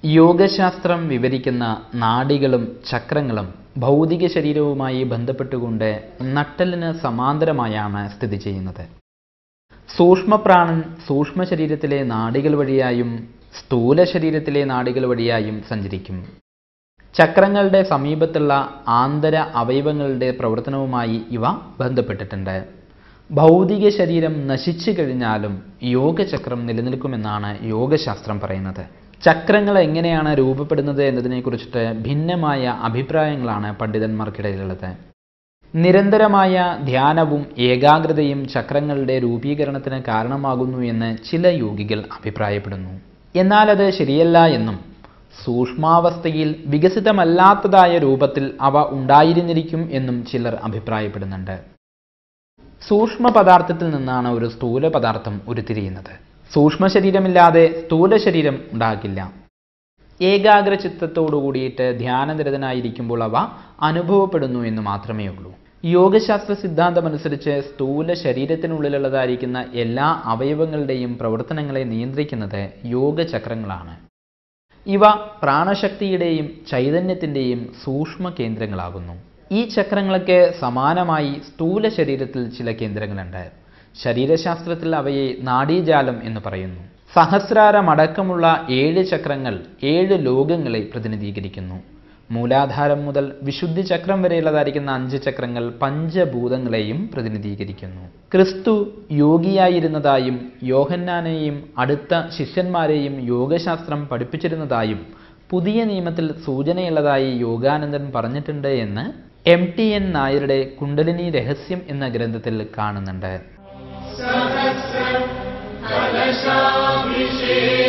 യോഗശാസ്ത്രം വിവരിക്കുന്ന നാഡികളും ചക്രങ്ങളും ഭൗതിക ശരീരവുമായി ബന്ധപ്പെട്ടുകൊണ്ട് നട്ടലിന് സമാന്തരമായാണ് സ്ഥിതി ചെയ്യുന്നത് സൂക്ഷ്മപ്രാണൻ സൂക്ഷ്മ ശരീരത്തിലെ നാഡികൾ വഴിയായും സ്ഥൂല ശരീരത്തിലെ നാഡികൾ വഴിയായും സഞ്ചരിക്കും ചക്രങ്ങളുടെ സമീപത്തുള്ള ആന്തര അവയവങ്ങളുടെ പ്രവർത്തനവുമായി ഇവ ബന്ധപ്പെട്ടിട്ടുണ്ട് ഭൗതിക ശരീരം നശിച്ചു കഴിഞ്ഞാലും യോഗചക്രം നിലനിൽക്കുമെന്നാണ് യോഗശാസ്ത്രം പറയുന്നത് ചക്രങ്ങൾ എങ്ങനെയാണ് രൂപപ്പെടുന്നത് എന്നതിനെക്കുറിച്ചിട്ട് ഭിന്നമായ അഭിപ്രായങ്ങളാണ് പണ്ഡിതന്മാർക്കിടയിലുള്ളത് നിരന്തരമായ ധ്യാനവും ഏകാഗ്രതയും ചക്രങ്ങളുടെ രൂപീകരണത്തിന് കാരണമാകുന്നു എന്ന് ചില യോഗികൾ അഭിപ്രായപ്പെടുന്നു എന്നാൽ അത് ശരിയല്ല എന്നും സൂക്ഷ്മാവസ്ഥയിൽ വികസിതമല്ലാത്തതായ രൂപത്തിൽ അവ ഉണ്ടായിരുന്നിരിക്കും എന്നും ചിലർ അഭിപ്രായപ്പെടുന്നുണ്ട് സൂക്ഷ്മ പദാർത്ഥത്തിൽ നിന്നാണ് ഒരു സ്ഥൂല പദാർത്ഥം ഉരുത്തിരിയുന്നത് സൂക്ഷ്മ ശരീരമില്ലാതെ സ്ഥൂല ശരീരം ഉണ്ടാകില്ല ഏകാഗ്ര ചിത്തത്തോടു കൂടിയിട്ട് ധ്യാനനിരതനായിരിക്കുമ്പോൾ അവ അനുഭവപ്പെടുന്നു എന്ന് മാത്രമേ ഉള്ളൂ യോഗശാസ്ത്ര സിദ്ധാന്തമനുസരിച്ച് സ്ഥൂല ശരീരത്തിനുള്ളിലുള്ളതായിരിക്കുന്ന എല്ലാ അവയവങ്ങളുടെയും പ്രവർത്തനങ്ങളെ നിയന്ത്രിക്കുന്നത് യോഗചക്രങ്ങളാണ് ഇവ പ്രാണശക്തിയുടെയും ചൈതന്യത്തിൻ്റെയും സൂക്ഷ്മ കേന്ദ്രങ്ങളാകുന്നു ഈ ചക്രങ്ങൾക്ക് സമാനമായി സ്ഥൂല ശരീരത്തിൽ ചില കേന്ദ്രങ്ങളുണ്ട് ശരീരശാസ്ത്രത്തിൽ അവയെ നാഡീജാലം എന്ന് പറയുന്നു സഹസ്രാരമടക്കമുള്ള ഏഴ് ചക്രങ്ങൾ ഏഴ് ലോകങ്ങളെ പ്രതിനിധീകരിക്കുന്നു മൂലാധാരം മുതൽ വിശുദ്ധി ചക്രം വരെയുള്ളതായിരിക്കുന്ന അഞ്ച് ചക്രങ്ങൾ പഞ്ചഭൂതങ്ങളെയും പ്രതിനിധീകരിക്കുന്നു ക്രിസ്തു യോഗിയായിരുന്നതായും യോഹന്നാനെയും അടുത്ത ശിഷ്യന്മാരെയും യോഗശാസ്ത്രം പഠിപ്പിച്ചിരുന്നതായും പുതിയ നിയമത്തിൽ സൂചനയുള്ളതായി യോഗാനന്ദൻ പറഞ്ഞിട്ടുണ്ട് എന്ന് എം ടി എൻ നായരുടെ കുണ്ടലിനി രഹസ്യം എന്ന ഗ്രന്ഥത്തിൽ കാണുന്നുണ്ട് കലശാഭിഷേക